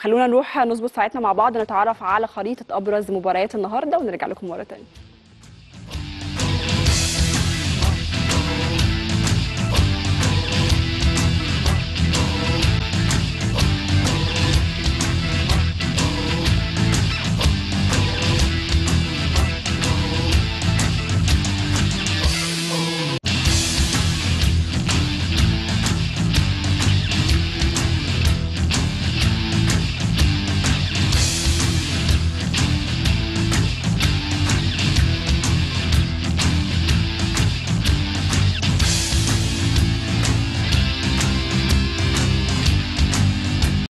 خلونا نروح نظبط ساعتنا مع بعض نتعرف على خريطه ابرز مباريات النهارده ونرجع لكم مره تانية